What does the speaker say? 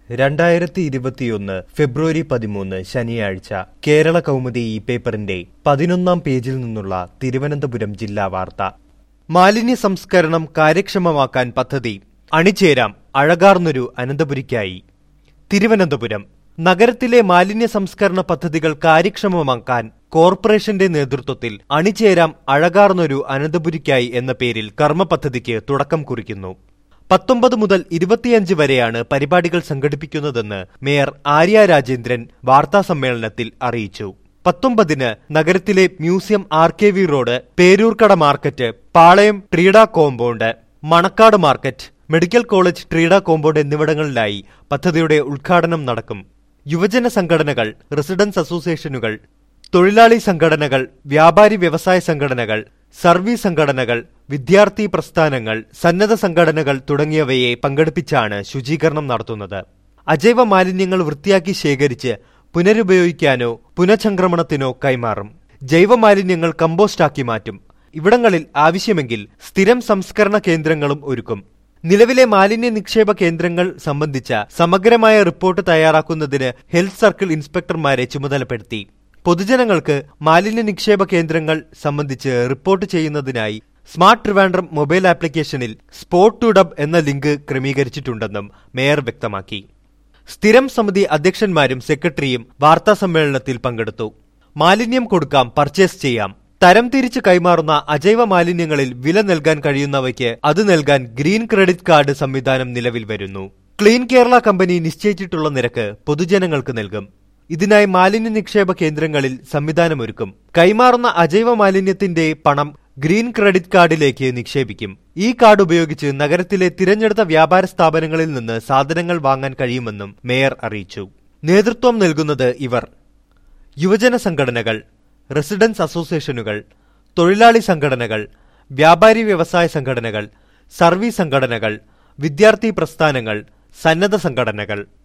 രണ്ടായിരത്തി ഇരുപത്തിയൊന്ന് ഫെബ്രുവരി പതിമൂന്ന് ശനിയാഴ്ച കേരള കൗമുദി ഈ പേപ്പറിന്റെ പതിനൊന്നാം പേജിൽ നിന്നുള്ള തിരുവനന്തപുരം ജില്ലാ വാർത്ത മാലിന്യ സംസ്കരണം കാര്യക്ഷമമാക്കാൻ പദ്ധതി അണിചേരാം അഴകാർന്നൊരു അനന്തപുരിക്കായി തിരുവനന്തപുരം നഗരത്തിലെ മാലിന്യ സംസ്കരണ പദ്ധതികൾ കാര്യക്ഷമമാക്കാൻ കോർപ്പറേഷന്റെ നേതൃത്വത്തിൽ അണിചേരാം അഴകാർന്നൊരു അനന്തപുരിക്കായി എന്ന പേരിൽ കർമ്മ പദ്ധതിക്ക് തുടക്കം കുറിക്കുന്നു പത്തൊമ്പത് മുതൽ ഇരുപത്തിയഞ്ച് വരെയാണ് പരിപാടികൾ സംഘടിപ്പിക്കുന്നതെന്ന് മേയർ ആര്യ രാജേന്ദ്രൻ വാർത്താസമ്മേളനത്തിൽ അറിയിച്ചു പത്തൊമ്പതിന് നഗരത്തിലെ museum R K V road Peroorkada market Palayam Trida compound Manacaud market medical college Trida compound എന്നിവിടങ്ങളിലായി പദ്ധതിയുടെ ഉദ്ഘാടനം നടക്കും യുവജന സംഘടനകൾ റെസിഡൻസ് അസോസിയേഷനുകൾ തൊഴിലാളി സംഘടനകൾ വ്യാപാരി വ്യവസായ സംഘടനകൾ സർവീസ് സംഘടനകൾ വിദ്യാർത്ഥി പ്രസ്ഥാനങ്ങൾ സന്നദ്ധ സംഘടനകൾ തുടങ്ങിയവയെ പങ്കെടുപ്പിച്ചാണ് ശുചീകരണം നടത്തുന്നത് അജൈവ മാലിന്യങ്ങൾ വൃത്തിയാക്കി ശേഖരിച്ച് പുനരുപയോഗിക്കാനോ പുനഃചംക്രമണത്തിനോ കൈമാറും ജൈവ മാലിന്യങ്ങൾ കമ്പോസ്റ്റാക്കി മാറ്റും ഇവിടങ്ങളിൽ ആവശ്യമെങ്കിൽ സ്ഥിരം സംസ്കരണ കേന്ദ്രങ്ങളും ഒരുക്കും നിലവിലെ മാലിന്യ നിക്ഷേപ കേന്ദ്രങ്ങൾ സംബന്ധിച്ച സമഗ്രമായ റിപ്പോർട്ട് തയ്യാറാക്കുന്നതിന് ഹെൽത്ത് സർക്കിൾ ഇൻസ്പെക്ടർമാരെ ചുമതലപ്പെടുത്തി പൊതുജനങ്ങൾക്ക് മാലിന്യ നിക്ഷേപ കേന്ദ്രങ്ങൾ സംബന്ധിച്ച് റിപ്പോർട്ട് ചെയ്യുന്നതിനായി സ്മാർട്ട് ട്രിവാൻഡ്രം മൊബൈൽ ആപ്ലിക്കേഷനിൽ സ്പോട്ട് ടു ഡബ് എന്ന ലിങ്ക് ക്രമീകരിച്ചിട്ടുണ്ടെന്നും മേയർ വ്യക്തമാക്കി സ്ഥിരം സമിതി അധ്യക്ഷന്മാരും സെക്രട്ടറിയും വാർത്താസമ്മേളനത്തിൽ പങ്കെടുത്തു മാലിന്യം കൊടുക്കാം പർച്ചേസ് ചെയ്യാം തരം തിരിച്ച് കൈമാറുന്ന അജൈവ മാലിന്യങ്ങളിൽ വില നൽകാൻ കഴിയുന്നവയ്ക്ക് അത് നൽകാൻ ഗ്രീൻ ക്രെഡിറ്റ് കാർഡ് സംവിധാനം നിലവിൽ വരുന്നു ക്ലീൻ കേരള കമ്പനി നിശ്ചയിച്ചിട്ടുള്ള നിരക്ക് പൊതുജനങ്ങൾക്ക് നൽകും ഇതിനായി മാലിന്യ നിക്ഷേപ കേന്ദ്രങ്ങളിൽ സംവിധാനമൊരുക്കും കൈമാറുന്ന അജൈവ മാലിന്യത്തിന്റെ പണം ഗ്രീൻ ക്രെഡിറ്റ് കാർഡിലേക്ക് നിക്ഷേപിക്കും ഈ കാർഡ് ഉപയോഗിച്ച് നഗരത്തിലെ തിരഞ്ഞെടുത്ത വ്യാപാര സ്ഥാപനങ്ങളിൽ നിന്ന് സാധനങ്ങൾ വാങ്ങാൻ കഴിയുമെന്നും മേയർ അറിയിച്ചു നേതൃത്വം നൽകുന്നത് ഇവർ യുവജന സംഘടനകൾ റെസിഡൻസ് അസോസിയേഷനുകൾ തൊഴിലാളി സംഘടനകൾ വ്യാപാരി വ്യവസായ സംഘടനകൾ സർവീസ് സംഘടനകൾ വിദ്യാർത്ഥി പ്രസ്ഥാനങ്ങൾ സന്നദ്ധ സംഘടനകൾ